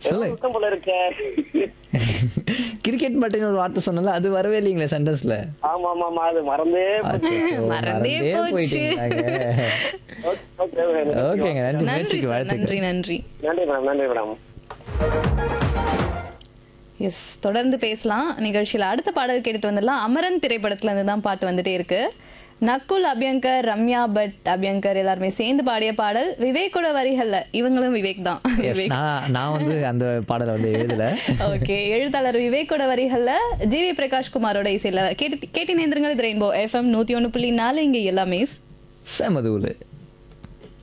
சொல்லு சுத்தம் போல இருக்க கிரிக்கெட் மட்டும் ஒரு வார்த்தை சொன்னல அது வரவே இல்லைங்களே சென்டென்ஸ்ல ஆமா ஆமா ஆமா அது மறந்தே போச்சு. மறந்தே போச்சு. போயிட்டீங்களாங்க. Okay, okay, okay. ஓகேங்க நன்றி நன்றி முயற்சிக்கு சார் வாழ்த்துக்கள் நன்றி நன்றி நன்றி மேடம் நன்றி மேடம் எஸ் தொடர்ந்து பேசலாம் நிகழ்ச்சியில் அடுத்த பாடல் கேட்டுட்டு வந்துடலாம் அமரன் திரைப்படத்துல இருந்து தான் பாட்டு வந்துட்டே இருக்கு நக்குல் அபியங்கர் ரம்யா பட் அபியங்கர் எல்லாருமே சேர்ந்து பாடிய பாடல் விவேக்கோட வரிகள்ல இவங்களும் விவேக் தான் எஸ் நான் நான் வந்து அந்த பாடலை வந்து எழுதல ஓகே எழுத்தாளர் விவேக்கோட வரிகள்ல ஜிவி பிரகாஷ் குமாரோட இசையில கேட்டு கேட்டி நேந்திரங்கள் ரெயின்போ எஃப்எம் நூத்தி ஒண்ணு புள்ளி நாலு இங்க எல்லாமே செமதூலு